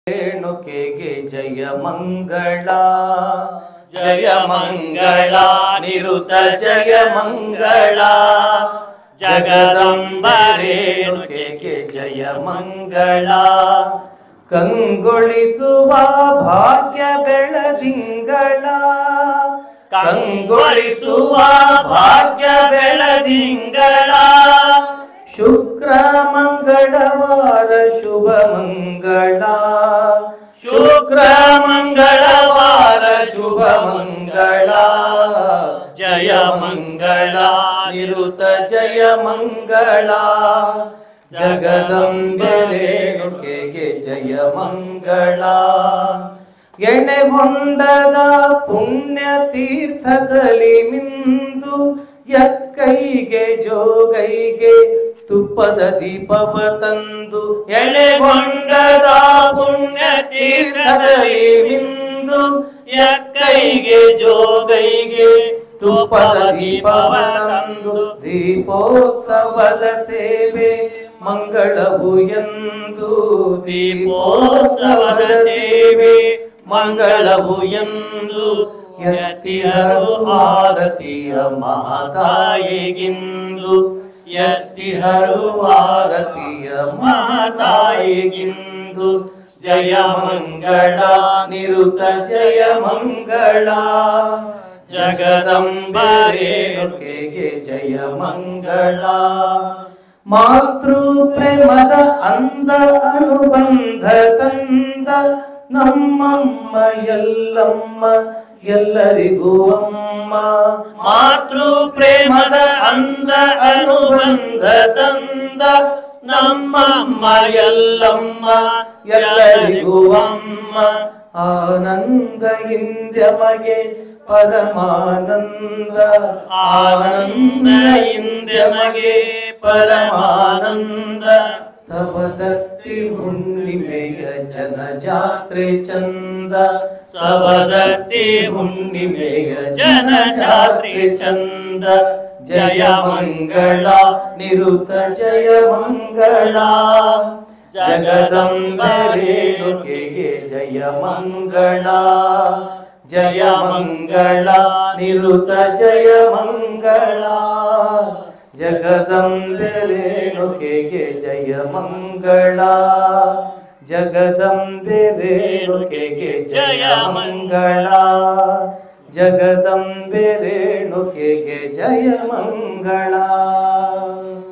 ರೇಣುಕೆಗೆ ಜಯ ಮಂಗಳ ಜಯ ಮಂಗಳ ನಿರುತ ಜಯ ಮಂಗಳ ಜಗದಂಬ ರೇಣುಕೆಗೆ ಜಯ ಮಂಗಳ ಕಂಗೊಳಿಸುವ ಭಾಗ್ಯ ಬೆಳದಿಂಗಳ ಕಂಗೊಳಿಸುವ ಭಾಗ್ಯ ಬೆಳದಿಂಗಳ ಶುಕ್ರ ಮಂಗಳವಾರ ಶುಭ ಮಂಗಳ ಶುಕ್ರ ಮಂಗಳವಾರ ಶುಭ ಮಂಗಳ ಜಯ ಮಂಗಳ ನಿರುತ ಜಯ ಮಂಗಳ ಜಗದಂಬೆ ರೇಣುಕೆಗೆ ಜಯ ಮಂಗಳ ಎಣೆಗೊಂಡದ ಪುಣ್ಯ ತೀರ್ಥದಲ್ಲಿ ಮಿಂದು ಎಕ್ಕೈಗೆ ಜೋಗೈಗೆ ತುಪ್ಪದ ದೀಪವ ತಂದು ಎಳೆಗೊಂಡದ ಪುಣ್ಯ ತೀರ್ಥದಲ್ಲಿ ಮಿಂದು ಎಕ್ಕೈಗೆ ಜೋಗೈಗೆ ತುಪ್ಪದ ದೀಪವ ತಂದು ದೀಪೋತ್ಸವದ ಸೇವೆ ಮಂಗಳವು ಎಂದು ದೀಪೋತ್ಸವದ ಸೇವೆ ಮಂಗಳವು ಎಂದು ಎತ್ತಿಹರು ಆರತಿಯ ಮಹಾತಾಯಿಗಿಂದು ಎತ್ತಿಹರು ಆರತಿಯ ಮಹಾತಾಯಿಗಿಂದು ಜಯ ಮಂಗಳ ನಿರುತ ಜಯ ಮಂಗಳ ಜಗದಂಬೆ ರೇಣುಕೆಗೆ ಜಯ ಮಂಗಳ ಮಾತೃ ಪ್ರೇಮದ ಅಂದ ಅನುಬಂಧ ತಂದ ನಮ್ಮಮ್ಮ ಎಲ್ಲಮ್ಮ ಎಲ್ಲರಿಗೂ ಅಮ್ಮ ಮಾತೃ ಪ್ರೇಮದ ಅಂದ ಅನುಬಂಧ ತಂದ ನಮ್ಮಮ್ಮ ಎಲ್ಲಮ್ಮ ಎಲ್ಲರಿಗೂ ಅಮ್ಮ ಆನಂದ ಇಂದ್ಯಮಗೆ ಪರಮಾನಂದ ಆನಂದ ಇಂದ್ಯಮಗೆ ಪರಮಾನಂದ ಸವದತ್ತಿ ಹುಣ್ಣಿಮೆಯ ಜನ ಜಾತ್ರೆ ಚಂದ ಸವದತ್ತಿ ಹುಣ್ಣಿಮೆಯ ಜನ ಜಾತ್ರೆ ಚಂದ ಜಯ ಮಂಗಳ ನಿರುತ ಜಯ ಮಂಗಳ ಜಗದಂಬೆ ರೇಣುಕೆಗೆ ಜಯ ಮಂಗಳ ಜಯ ಮಂಗಳ ನಿರುತ ಜಯ ಮಂಗಳ ಜಗದಂಬೆ ರೇಣುಕೆಗೆ ಜಯ ಮಂಗಳ ಜಗದಂಬೆ ರೇಣುಕೆಗೆ ಜಯ ಮಂಗಳ ಜಗದಂಬೆ ರೇಣುಕೆಗೆ ಜಯ ಮಂಗಳ